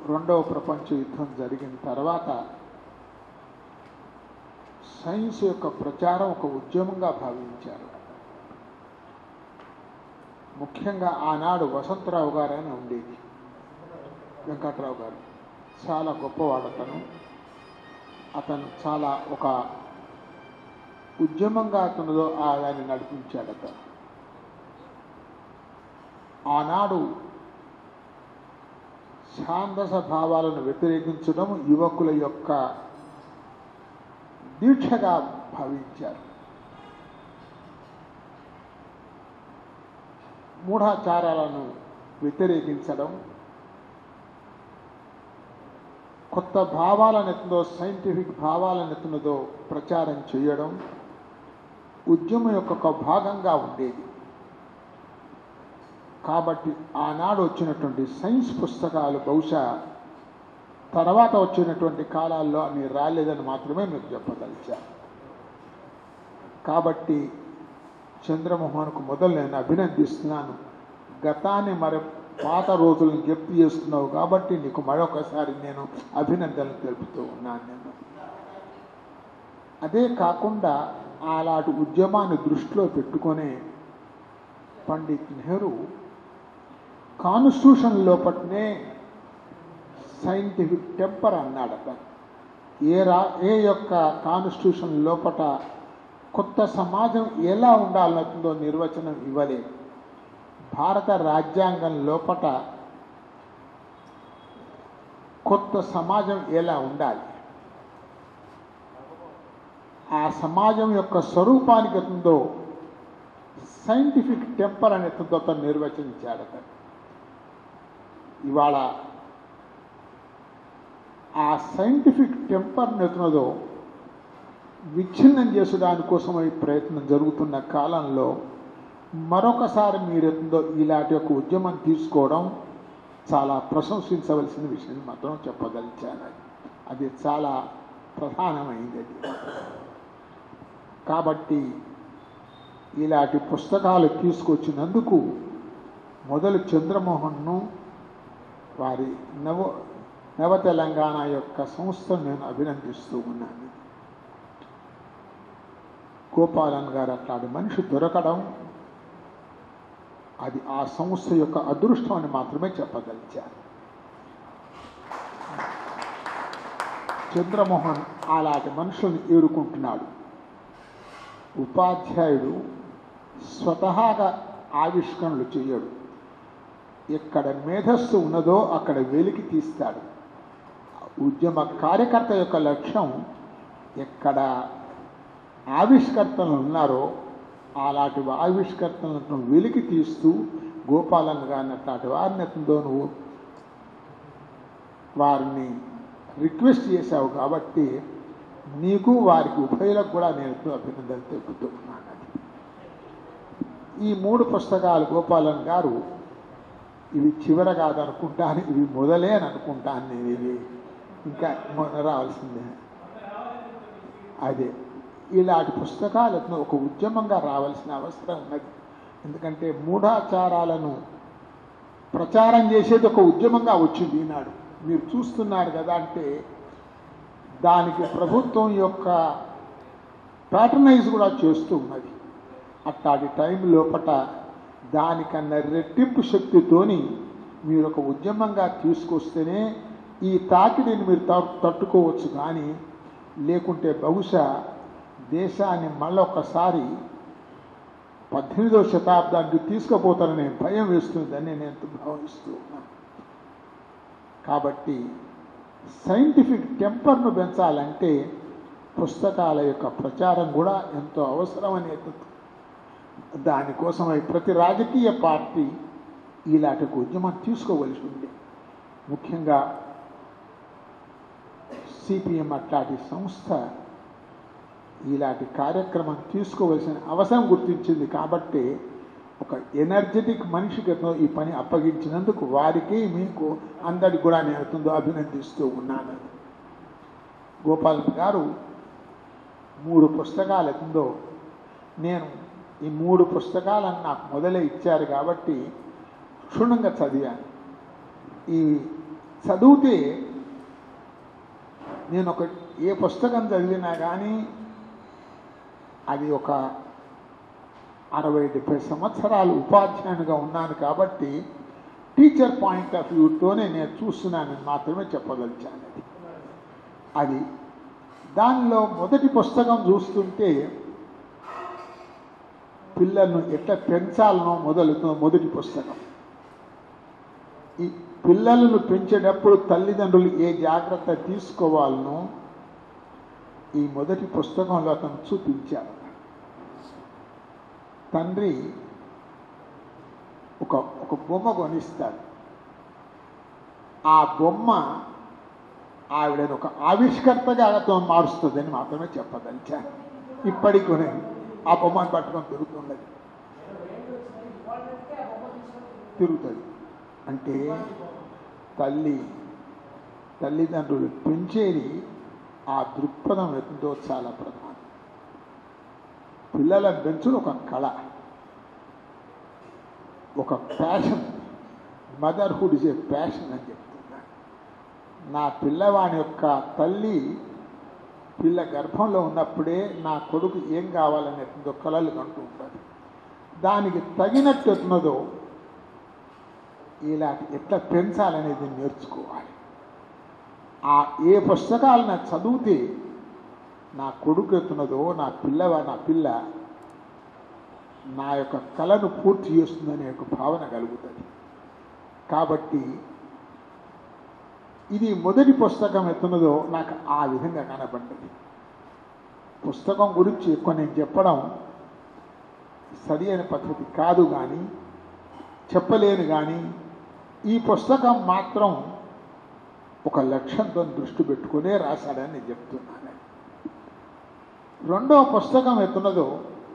రెండవ ప్రపంచ యుద్ధం జరిగిన తర్వాత సైన్స్ యొక్క ప్రచారం ఒక ఉద్యమంగా భావించారు ముఖ్యంగా ఆనాడు వసంతరావు గారు అని ఉండేది వెంకట్రావు గారు చాలా గొప్పవాడు అతను అతను చాలా ఒక ఉద్యమంగా అతనిలో ఆ దాన్ని నడిపించాడట ఆనాడు ఛాందస భావాలను వ్యతిరేకించడం యువకుల యొక్క దీక్షగా భావించారు మూఢాచారాలను వ్యతిరేకించడం కొత్త భావాలను ఎత్తునదో సైంటిఫిక్ భావాలను ఎత్తునదో ప్రచారం చేయడం ఉద్యమం యొక్క ఒక భాగంగా ఉండేది కాబట్టి ఆనాడు వచ్చినటువంటి సైన్స్ పుస్తకాలు బహుశా తర్వాత వచ్చినటువంటి కాలాల్లో అవి రాలేదని మాత్రమే మీకు చెప్పదలిచాను కాబట్టి చంద్రమోహన్కు మొదలు నేను అభినందిస్తున్నాను గతాన్ని మరి పాత రోజులను జ్ఞప్తి చేస్తున్నావు కాబట్టి నీకు మరొకసారి నేను అభినందనలు తెలుపుతూ ఉన్నాను నేను అదే కాకుండా అలాంటి ఉద్యమాన్ని దృష్టిలో పెట్టుకొని పండిత్ నెహ్రూ కాన్స్టిట్యూషన్ లోపట్నే సైంటిఫిక్ టెంపర్ అన్నాడట ఏ రా ఏ యొక్క కాన్స్టిట్యూషన్ లోపట కొత్త సమాజం ఎలా ఉండాలనుకుందో నిర్వచనం ఇవ్వలేదు భారత రాజ్యాంగం లోపట కొత్త సమాజం ఎలా ఉండాలి ఆ సమాజం యొక్క స్వరూపానికి ఎత్తుందో సైంటిఫిక్ టెంపర్ అనే ఎత్తుందో నిర్వచించాడట ఇవాళ ఆ సైంటిఫిక్ టెంపర్ నెత్తునదో విచ్ఛిన్నం చేసడానికి కోసం ఈ ప్రయత్నం జరుగుతున్న కాలంలో మరొకసారి మీరెందో ఇలాంటి యొక్క ఉద్యమం తీసుకోవడం చాలా ప్రశంసించవలసిన విషయం మాత్రం చెప్పదలిచాను అది చాలా ప్రధానమైంది అది కాబట్టి ఇలాంటి పుస్తకాలు తీసుకొచ్చినందుకు మొదలు చంద్రమోహన్ను వారి నవ నవ తెలంగాణ యొక్క సంస్థను నేను అభినందిస్తూ ఉన్నాను గోపాలన్ గారు అట్లాంటి మనిషి దొరకడం అది ఆ సంస్థ యొక్క అదృష్టం అని మాత్రమే చెప్పదలిచారు చంద్రమోహన్ అలాంటి మనుషుల్ని ఏరుకుంటున్నాడు ఉపాధ్యాయుడు స్వతహాగా ఆవిష్కరణలు చేయడు ఎక్కడ మేధస్సు ఉన్నదో అక్కడ వెలికి తీస్తాడు ఉద్యమ కార్యకర్త యొక్క లక్ష్యం ఎక్కడ ఆవిష్కర్తలు ఉన్నారో అలాంటి ఆవిష్కర్తలను వెలికి తీస్తూ గోపాలన్ గారిని అట్లాంటి వారిని ఎత్తుందో నువ్వు వారిని రిక్వెస్ట్ చేశావు కాబట్టి నీకు వారికి ఉభయులకు కూడా నేను అభినందనలు తెలుపుతూ ఉన్నాను ఈ మూడు పుస్తకాలు గోపాలన్ గారు ఇవి చివర కాదనుకుంటాను ఇవి మొదలే అని అనుకుంటాను నేను ఇవి ఇంకా మొన్న రావాల్సిందే అదే ఇలాంటి పుస్తకాలను ఒక ఉద్యమంగా రావాల్సిన అవసరం ఉన్నది ఎందుకంటే మూఢాచారాలను ప్రచారం చేసేది ఒక ఉద్యమంగా వచ్చింది ఈనాడు మీరు చూస్తున్నారు కదా అంటే దానికి ప్రభుత్వం యొక్క ప్యాటర్నైజ్ కూడా చేస్తూ ఉన్నది అట్లాంటి టైం లోపట దానికన్నా రెట్టింపు శక్తితోని మీరు ఒక ఉద్యమంగా తీసుకొస్తేనే ఈ తాకిడిని మీరు తట్టుకోవచ్చు కానీ లేకుంటే బహుశా దేశాన్ని మళ్ళొకసారి పద్దెనిమిదవ శతాబ్దానికి తీసుకుపోతాననే భయం వేస్తుందని నేను భావిస్తూ ఉన్నాను కాబట్టి సైంటిఫిక్ టెంపర్ను పెంచాలంటే పుస్తకాల యొక్క ప్రచారం కూడా ఎంతో అవసరమనే దానికోసమై ప్రతి రాజకీయ పార్టీ ఇలాంటి ఉద్యమం తీసుకోవలసి ఉంది ముఖ్యంగా సిపిఎం అట్లాంటి సంస్థ ఇలాంటి కార్యక్రమం తీసుకోవలసిన అవసరం గుర్తించింది కాబట్టి ఒక ఎనర్జెటిక్ మనిషికి ఈ పని అప్పగించినందుకు వారికి మీకు అందరికి కూడా నేను అభినందిస్తూ ఉన్నాను గోపాల్ గారు మూడు పుస్తకాలు ఎత్తుందో నేను ఈ మూడు పుస్తకాలను నాకు మొదలే ఇచ్చారు కాబట్టి క్షుణ్ణంగా చదివాను ఈ చదివితే నేను ఒక ఏ పుస్తకం చదివినా కానీ అది ఒక అరవై డెబ్బై సంవత్సరాలు ఉపాధ్యాయునిగా ఉన్నాను కాబట్టి టీచర్ పాయింట్ ఆఫ్ వ్యూతోనే నేను చూస్తున్నానని మాత్రమే చెప్పదలిచాను అది అది దానిలో మొదటి పుస్తకం చూస్తుంటే పిల్లలను ఎట్లా పెంచాలనో మొదలుతున్న మొదటి పుస్తకం ఈ పిల్లలను పెంచేటప్పుడు తల్లిదండ్రులు ఏ జాగ్రత్త తీసుకోవాలనో ఈ మొదటి పుస్తకంలో అతను చూపించారు తండ్రి ఒక ఒక బొమ్మ కొనిస్తాడు ఆ బొమ్మ ఆవిడని ఒక ఆవిష్కర్తగా అతను మారుస్తుందని మాత్రమే చెప్పదలిచాను ఇప్పటికి కూడా ఆ బొమ్మను పట్టుకొని తిరుగుతున్నది తిరుగుతుంది అంటే తల్లి తల్లిదండ్రులు పెంచేది ఆ దృక్పథం ఎంతో చాలా ప్రధానం పిల్లల పెంచుడు ఒక కళ ఒక passion motherhood is a passion అని చెప్తున్నా నా పిల్లవాని యొక్క తల్లి పిల్ల గర్భంలో ఉన్నప్పుడే నా కొడుకు ఏం కావాలనేటుందో కళలు కంటూ ఉంటుంది దానికి తగినట్టు ఎట్టినదో ఇలాంటి ఎట్లా పెంచాలనేది నేర్చుకోవాలి ఆ ఏ పుస్తకాలను చదివితే నా కొడుకు ఎత్తున్నదో నా పిల్లవా నా పిల్ల నా యొక్క కళను పూర్తి చేస్తుందనే ఒక భావన కలుగుతుంది కాబట్టి ఇది మొదటి పుస్తకం ఎత్తున్నదో నాకు ఆ విధంగా కనబడ్డది పుస్తకం గురించి ఎక్కువ నేను చెప్పడం సరి అయిన పద్ధతి కాదు కానీ చెప్పలేను కానీ ఈ పుస్తకం మాత్రం ఒక లక్ష్యంతో దృష్టి పెట్టుకునే రాశాడని నేను చెప్తున్నాను రెండవ పుస్తకం ఎత్తున్నదో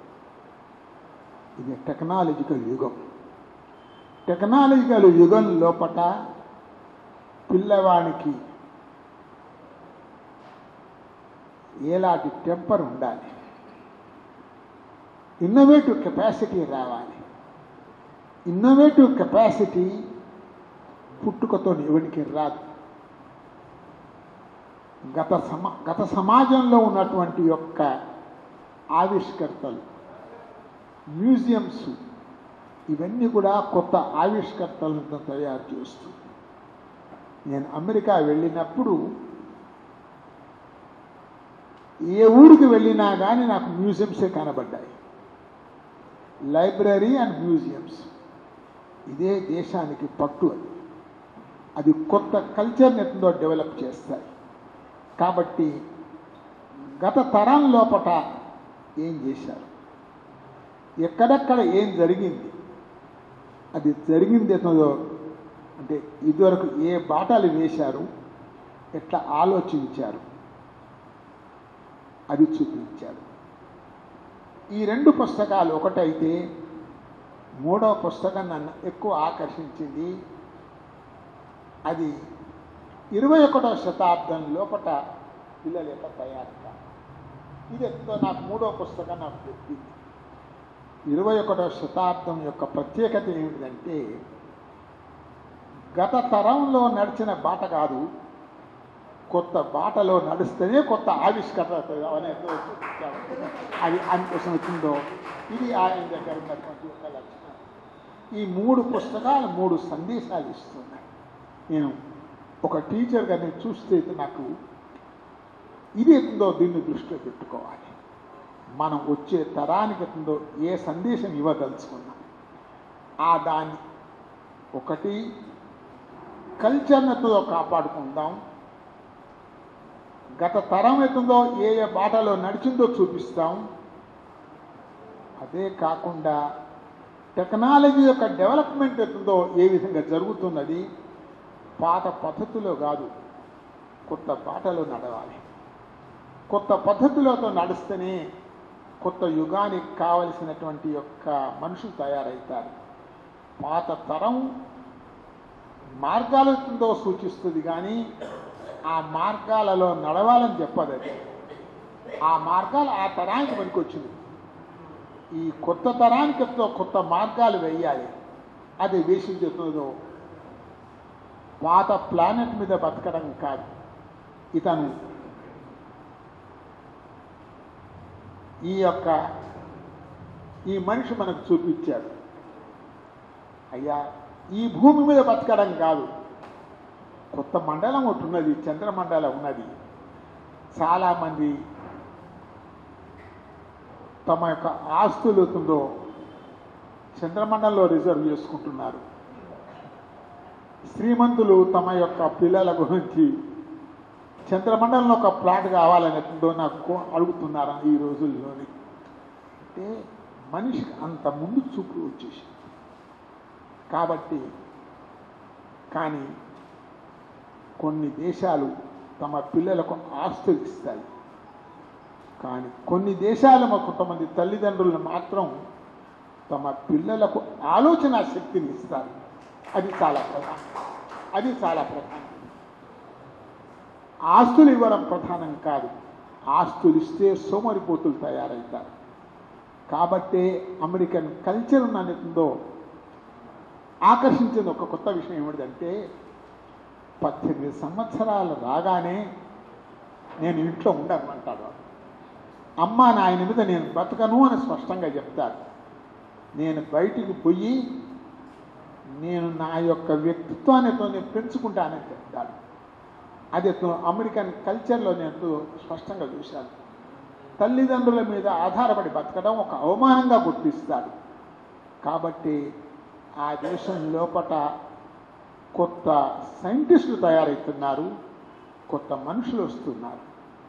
ఇది టెక్నాలజికల్ యుగం టెక్నాలజికల్ యుగం లోపట పిల్లవానికి ఎలాంటి టెంపర్ ఉండాలి ఇన్నోవేటివ్ కెపాసిటీ రావాలి ఇన్నోవేటివ్ కెపాసిటీ పుట్టుకతో ఎవరికి రాదు గత సమా గత సమాజంలో ఉన్నటువంటి యొక్క ఆవిష్కర్తలు మ్యూజియంస్ ఇవన్నీ కూడా కొత్త ఆవిష్కర్తలను తయారు చేస్తుంది నేను అమెరికా వెళ్ళినప్పుడు ఏ ఊరికి వెళ్ళినా కానీ నాకు మ్యూజియంసే కనబడ్డాయి లైబ్రరీ అండ్ మ్యూజియంస్ ఇదే దేశానికి పట్టు అది అది కొత్త కల్చర్ని ఎంతో డెవలప్ చేస్తాయి కాబట్టి గత తరం లోపట ఏం చేశారు ఎక్కడెక్కడ ఏం జరిగింది అది జరిగింది ఎన్నదో అంటే ఇదివరకు ఏ బాటలు వేశారు ఎట్లా ఆలోచించారు అది చూపించారు ఈ రెండు పుస్తకాలు ఒకటైతే మూడవ పుస్తకం నన్ను ఎక్కువ ఆకర్షించింది అది ఇరవై ఒకటవ శతాబ్దం లోపట పిల్లల యొక్క తయారు ఇది ఎంతో నాకు మూడవ పుస్తకం నాకు చెప్పింది ఇరవై ఒకటవ శతాబ్దం యొక్క ప్రత్యేకత ఏమిటంటే గత తరంలో నడిచిన బాట కాదు కొత్త బాటలో నడిస్తేనే కొత్త ఆవిష్కరణ అనేది అది అందుకోసం వచ్చిందో ఇది ఆయన దగ్గర ఉన్నటువంటి ఒక లక్షణం ఈ మూడు పుస్తకాలు మూడు సందేశాలు ఇస్తున్నాయి నేను ఒక టీచర్గా నేను చూస్తే నాకు ఇది ఎత్తుందో దీన్ని దృష్టిలో పెట్టుకోవాలి మనం వచ్చే తరానికి ఎత్తుందో ఏ సందేశం ఇవ్వదలుచుకున్నాం ఆ దాన్ని ఒకటి కల్చర్నతో కాపాడుకుందాం గత తరం ఎత్తుందో ఏ ఏ బాటలో నడిచిందో చూపిస్తాం అదే కాకుండా టెక్నాలజీ యొక్క డెవలప్మెంట్ ఎత్తుందో ఏ విధంగా జరుగుతున్నది పాత పద్ధతిలో కాదు కొత్త బాటలో నడవాలి కొత్త పద్ధతులతో నడిస్తేనే కొత్త యుగానికి కావలసినటువంటి యొక్క మనుషులు తయారవుతారు పాత తరం మార్గాలతో సూచిస్తుంది కానీ ఆ మార్గాలలో నడవాలని చెప్పదు అది ఆ మార్గాలు ఆ తరానికి పనికొచ్చింది ఈ కొత్త తరానికి కొత్త మార్గాలు వేయాలి అది వేసి చెప్తుందో పాత ప్లానెట్ మీద బతకడం కాదు ఇతను ఈ యొక్క ఈ మనిషి మనకు చూపించాడు అయ్యా ఈ భూమి మీద బతకడం కాదు కొత్త మండలం ఒకటి ఉన్నది చంద్రమండలం ఉన్నది చాలామంది తమ యొక్క ఆస్తులతో చంద్రమండలంలో రిజర్వ్ చేసుకుంటున్నారు శ్రీమంతులు తమ యొక్క పిల్లల గురించి చంద్రమండలంలో ఒక ప్లాట్ కావాలనేదో నాకు అడుగుతున్నారా ఈ రోజుల్లోని అంటే మనిషికి అంత ముందు చూపు వచ్చేసి కాబట్టి కానీ కొన్ని దేశాలు తమ పిల్లలకు ఆస్తులు ఇస్తాయి కానీ కొన్ని దేశాలు మా కొంతమంది తల్లిదండ్రులను మాత్రం తమ పిల్లలకు ఆలోచన శక్తిని ఇస్తారు అది చాలా ప్రధానం అది చాలా ప్రధానం ఆస్తులు ఇవ్వడం ప్రధానం కాదు ఆస్తులు ఇస్తే సోమరిపోతులు తయారవుతారు కాబట్టే అమెరికన్ కల్చర్ ఉన్నదో ఆకర్షించిన ఒక కొత్త విషయం ఏమిటంటే పద్దెనిమిది సంవత్సరాలు రాగానే నేను ఇంట్లో ఉండను అంటాడు వాడు. అమ్మ నాయన మీద నేను బతకను అని స్పష్టంగా చెప్తాడు నేను బయటికి పోయి నేను నా యొక్క వ్యక్తిత్వాన్ని నేను పెంచుకుంటానని చెప్తాడు అది అమెరికన్ కల్చర్లో నేను స్పష్టంగా చూశాను తల్లిదండ్రుల మీద ఆధారపడి బతకడం ఒక అవమానంగా గుర్తిస్తాడు కాబట్టి ఆ దేశం లోపట కొత్త సైంటిస్టులు తయారవుతున్నారు కొత్త మనుషులు వస్తున్నారు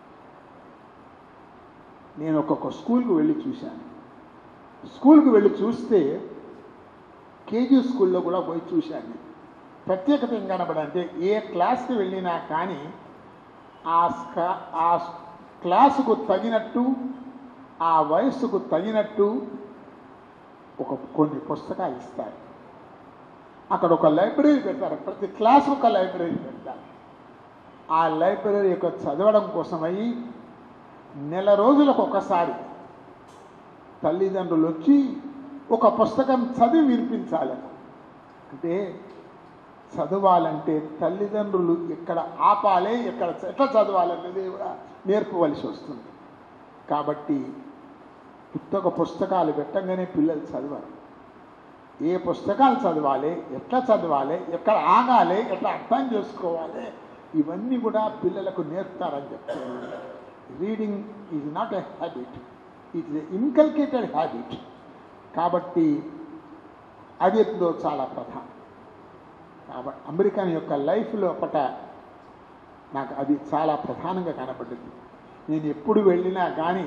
నేను ఒక్కొక్క స్కూల్కి వెళ్ళి చూశాను స్కూల్కి వెళ్ళి చూస్తే కేజీ స్కూల్లో కూడా పోయి చూశాను ప్రత్యేకత ఏం కనబడంటే ఏ క్లాస్కి వెళ్ళినా కానీ ఆ స్కా ఆ క్లాసుకు తగినట్టు ఆ వయస్సుకు తగినట్టు ఒక కొన్ని పుస్తకాలు ఇస్తారు అక్కడ ఒక లైబ్రరీ పెడతారు ప్రతి క్లాస్ ఒక లైబ్రరీ పెడతారు ఆ లైబ్రరీ యొక్క చదవడం కోసమై నెల రోజులకు ఒకసారి తల్లిదండ్రులు వచ్చి ఒక పుస్తకం చదివి వినిపించాలి అంటే చదవాలంటే తల్లిదండ్రులు ఎక్కడ ఆపాలి ఎక్కడ ఎట్లా చదవాలనేది కూడా నేర్పవలసి వస్తుంది కాబట్టి పుస్తక పుస్తకాలు పెట్టంగానే పిల్లలు చదవరు ఏ పుస్తకాలు చదవాలి ఎట్లా చదవాలి ఎక్కడ ఆగాలి ఎట్లా అర్థం చేసుకోవాలి ఇవన్నీ కూడా పిల్లలకు నేర్పుతారని చెప్తున్నాను reading is not a habit it is inculcated habit కాబట్టి అది ఎప్పుడో చాలా ప్రధానం కాబట్టి అమెరికన్ యొక్క లైఫ్ లోపట నాకు అది చాలా ప్రధానంగా కనపడింది నేను ఎప్పుడు వెళ్ళినా కానీ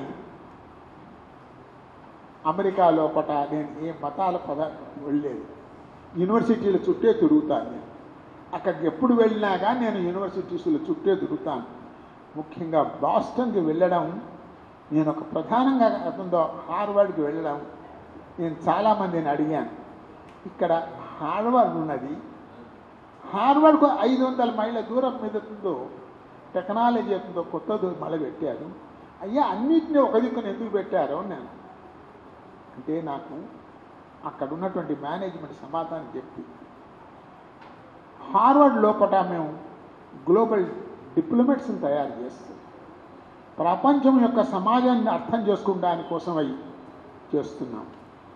అమెరికా లోపట నేను ఏ మతాల పద వెళ్ళలేదు యూనివర్సిటీల చుట్టే తిరుగుతాను నేను అక్కడికి ఎప్పుడు వెళ్ళినా కానీ నేను యూనివర్సిటీస్ల చుట్టే తిరుగుతాను ముఖ్యంగా బాస్టన్కి వెళ్ళడం నేను ఒక ప్రధానంగా అతనితో హార్వర్డ్కి వెళ్ళడం నేను చాలామందిని అడిగాను ఇక్కడ హార్వర్డ్ ఉన్నది హార్వర్డ్కు ఐదు వందల మైళ్ళ దూరం మీద ఉందో టెక్నాలజీ ఉందో కొత్త దూరం మళ్ళీ పెట్టారు అయ్యా అన్నింటినీ ఒక దిక్కున ఎందుకు పెట్టారు అని నేను అంటే నాకు అక్కడ ఉన్నటువంటి మేనేజ్మెంట్ సమాధానం చెప్పి హార్వర్డ్ లోపల మేము గ్లోబల్ డిప్లొమేట్స్ని తయారు చేస్తాం ప్రపంచం యొక్క సమాజాన్ని అర్థం చేసుకోవడానికి కోసం అయి చేస్తున్నాం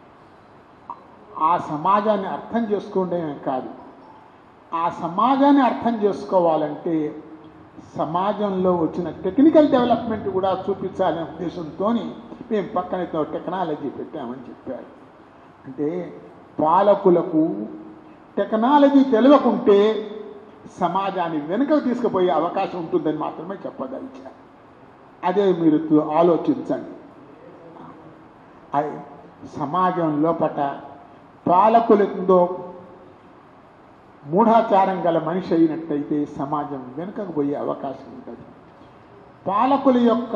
ఆ సమాజాన్ని అర్థం చేసుకోవడమే కాదు ఆ సమాజాన్ని అర్థం చేసుకోవాలంటే సమాజంలో వచ్చిన టెక్నికల్ డెవలప్మెంట్ కూడా చూపించాలనే ఉద్దేశంతో మేము పక్కన టెక్నాలజీ పెట్టామని చెప్పారు అంటే పాలకులకు టెక్నాలజీ తెలియకుంటే సమాజాన్ని వెనుకకు తీసుకుపోయే అవకాశం ఉంటుందని మాత్రమే చెప్పదలిచారు అదే మీరు ఆలోచించండి అది సమాజం లోపట పాలకులతో మూఢాచారం గల మనిషి అయినట్టయితే సమాజం వెనుకకు పోయే అవకాశం ఉంటుంది పాలకుల యొక్క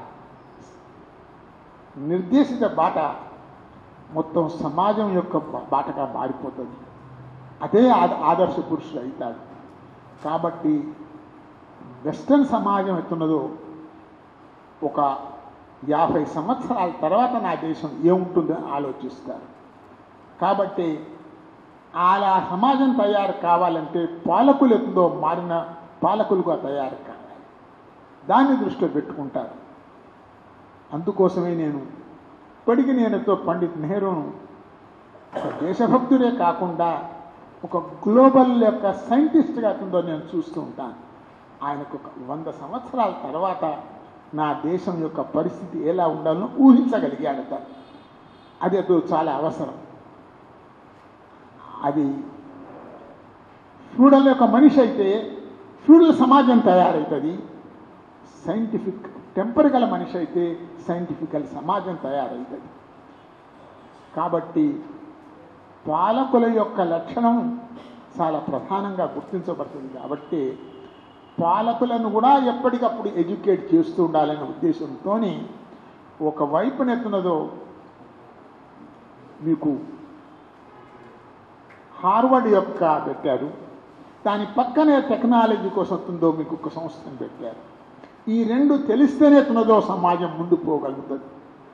నిర్దేశిత బాట మొత్తం సమాజం యొక్క బాటగా మారిపోతుంది అదే ఆ- ఆదర్శ పురుషుడు అవుతాడు కాబట్టి వెస్ట్రన్ సమాజం ఎత్తున్నదో ఒక యాభై సంవత్సరాల తర్వాత నా దేశం ఏముంటుందని ఆలోచిస్తారు కాబట్టి అలా సమాజం తయారు కావాలంటే పాలకులు ఎంతో మారిన పాలకులుగా తయారు కావాలి దాన్ని దృష్టిలో పెట్టుకుంటారు అందుకోసమే నేను ఇప్పటికీ నేను ఎంతో పండిత్ నెహ్రూను ఒక దేశభక్తుడే కాకుండా ఒక గ్లోబల్ యొక్క సైంటిస్ట్గా అతనితో నేను చూస్తూ ఉంటాను ఆయనకు ఒక వంద సంవత్సరాల తర్వాత నా దేశం యొక్క పరిస్థితి ఎలా ఉండాలో ఊహించగలిగాడట అది అప్పుడు చాలా అవసరం అది ఫ్యూడల్ యొక్క మనిషి అయితే ఫ్యూడల్ సమాజం తయారవుతుంది సైంటిఫిక్ టెంపర్ గల మనిషి అయితే సైంటిఫికల్ సమాజం తయారవుతుంది కాబట్టి పాలకుల యొక్క లక్షణం చాలా ప్రధానంగా గుర్తించబడుతుంది కాబట్టి పాలకులను కూడా ఎప్పటికప్పుడు ఎడ్యుకేట్ చేస్తూ ఉండాలనే ఉద్దేశంతో ఒక వైపునెత్తున్నదో మీకు హార్వర్డ్ యొక్క పెట్టారు దాని పక్కనే టెక్నాలజీ కోసం వస్తుందో మీకు ఒక సంస్థను పెట్టారు ఈ రెండు తెలిస్తేనే తున్నదో సమాజం ముందు పోగలుగుతుంది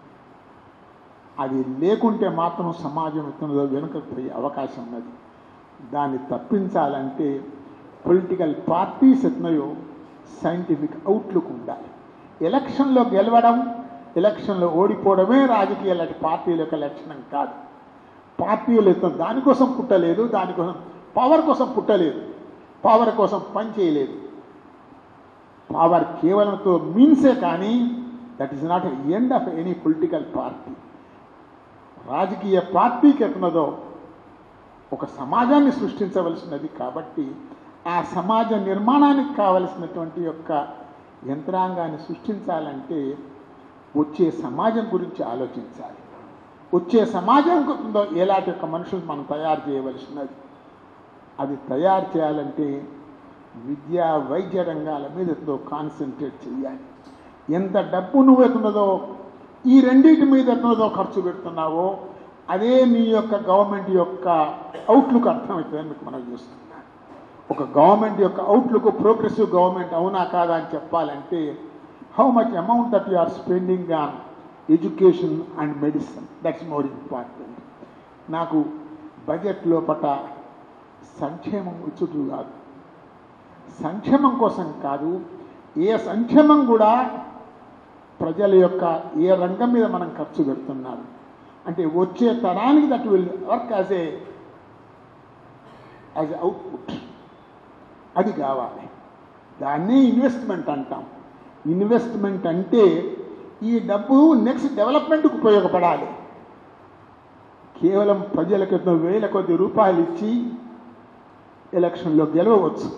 అది లేకుంటే మాత్రం సమాజం ఎత్తున్నదో వెనుకకు పోయే అవకాశం ఉన్నది దాన్ని తప్పించాలంటే పొలిటికల్ పార్టీస్ ఎత్తున్నాయో సైంటిఫిక్ అవుట్లుక్ ఉండాలి ఎలక్షన్లో గెలవడం ఎలక్షన్లో ఓడిపోవడమే రాజకీయ పార్టీల యొక్క లక్షణం కాదు పార్టీలు ఎత్తున దానికోసం పుట్టలేదు దానికోసం పవర్ కోసం పుట్టలేదు పవర్ కోసం పని చేయలేదు పవర్ కేవలంతో మీన్సే కానీ that is not end of any political party రాజకీయ పార్టీకి ఎత్తున్నదో ఒక సమాజాన్ని సృష్టించవలసినది కాబట్టి ఆ సమాజ నిర్మాణానికి కావలసినటువంటి యొక్క యంత్రాంగాన్ని సృష్టించాలంటే వచ్చే సమాజం గురించి ఆలోచించాలి వచ్చే సమాజం ఉందో ఎలాంటి యొక్క మనుషులు మనం తయారు చేయవలసినది అది తయారు చేయాలంటే విద్యా వైద్య రంగాల మీద ఎంతో కాన్సన్ట్రేట్ చేయాలి ఎంత డబ్బు నువ్వు ఎత్తున్నదో ఈ రెండింటి మీద ఎత్తున్నదో ఖర్చు పెడుతున్నావో అదే నీ యొక్క గవర్నమెంట్ యొక్క అవుట్లుక్ అర్థమవుతుందని మీకు మనం చూస్తున్నాం ఒక గవర్నమెంట్ యొక్క అవుట్లుక్ ప్రోగ్రెసివ్ గవర్నమెంట్ అవునా కాదా అని చెప్పాలంటే how much amount that you are spending on education and medicine that's more important నాకు బడ్జెట్ లోపట సంక్షేమం ఉచుటు కాదు సంక్షేమం కోసం కాదు ఏ సంక్షేమం కూడా ప్రజల యొక్క ఏ రంగం మీద మనం ఖర్చు పెడుతున్నాం అంటే వచ్చే తరానికి that will work as a as output అది కావాలి దాన్నే ఇన్వెస్ట్మెంట్ అంటాం ఇన్వెస్ట్మెంట్ అంటే ఈ డబ్బు నెక్స్ట్ డెవలప్మెంట్కి ఉపయోగపడాలి కేవలం ప్రజలకు ఎన్నో వేల కొద్ది రూపాయలు ఇచ్చి ఎలక్షన్లో గెలవవచ్చు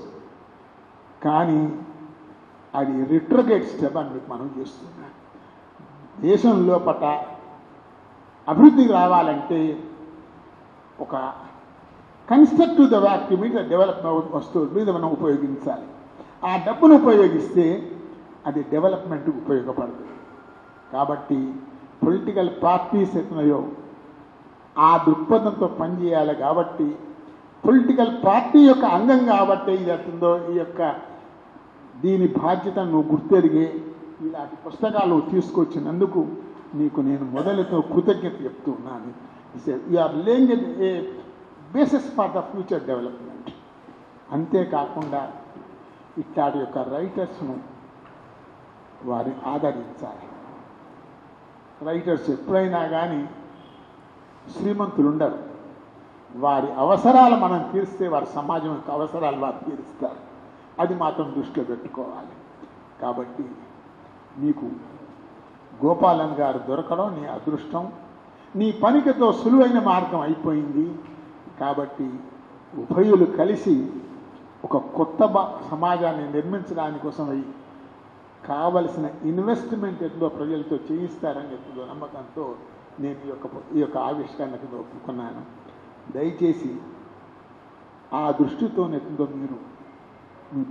కానీ అది రిట్రోగేట్ స్టెప్ అని మీకు మనం చేస్తున్నాం దేశం లోపట అభివృద్ధి రావాలంటే ఒక కన్స్ట్రక్టివ్ ద వ్యాక్టి మీద డెవలప్ వస్తువుల మీద మనం ఉపయోగించాలి ఆ డబ్బును ఉపయోగిస్తే అది డెవలప్మెంట్కి ఉపయోగపడుతుంది కాబట్టి పొలిటికల్ పార్టీస్ ఎత్తున్నాయో ఆ దృక్పథంతో పనిచేయాలి కాబట్టి పొలిటికల్ పార్టీ యొక్క అంగం కాబట్టి ఇది అవుతుందో ఈ యొక్క దీని బాధ్యత నువ్వు గుర్తెరిగే ఇలాంటి పుస్తకాలు తీసుకొచ్చినందుకు నీకు నేను మొదలుతో కృతజ్ఞత చెప్తూ ఉన్నాను are laying a basis for the future development అంతేకాకుండా ఇట్లాంటి యొక్క రైటర్స్ను వారిని ఆదరించాలి రైటర్స్ ఎప్పుడైనా కానీ శ్రీమంతులు ఉండరు వారి అవసరాలు మనం తీరిస్తే వారి సమాజం యొక్క అవసరాలు వారు తీరుస్తారు అది మాత్రం దృష్టిలో పెట్టుకోవాలి కాబట్టి నీకు గోపాలన్ గారు దొరకడం నీ అదృష్టం నీ పనికితో సులువైన మార్గం అయిపోయింది కాబట్టి ఉభయులు కలిసి ఒక కొత్త సమాజాన్ని నిర్మించడానికోసం కావలసిన ఇన్వెస్ట్మెంట్ ఎంతో ప్రజలతో చేయిస్తారని ఎంతో నమ్మకంతో నేను ఈ యొక్క ఈ యొక్క ఆవిష్కరణకు ఒప్పుకున్నాను దయచేసి ఆ దృష్టితో ఎంతో మీరు మీ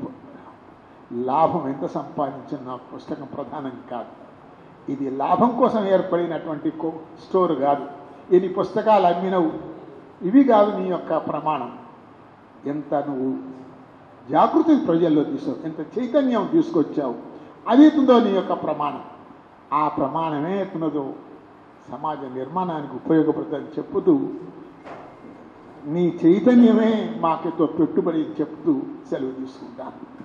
లాభం ఎంత సంపాదించిన నా పుస్తకం ప్రధానం కాదు ఇది లాభం కోసం ఏర్పడినటువంటి స్టోర్ కాదు ఎన్ని పుస్తకాలు అమ్మినవు ఇవి కాదు నీ యొక్క ప్రమాణం ఎంత నువ్వు జాగృతి ప్రజల్లో తీసావు ఎంత చైతన్యం తీసుకొచ్చావు అది ఎత్తుందో నీ యొక్క ప్రమాణం ఆ ప్రమాణమే ఎత్తున్నదో సమాజ నిర్మాణానికి ఉపయోగపడుతుందని చెప్పుతూ నీ చైతన్యమే మాకెంతో పెట్టుబడి చెప్తూ సెలవు తీసుకుంటాను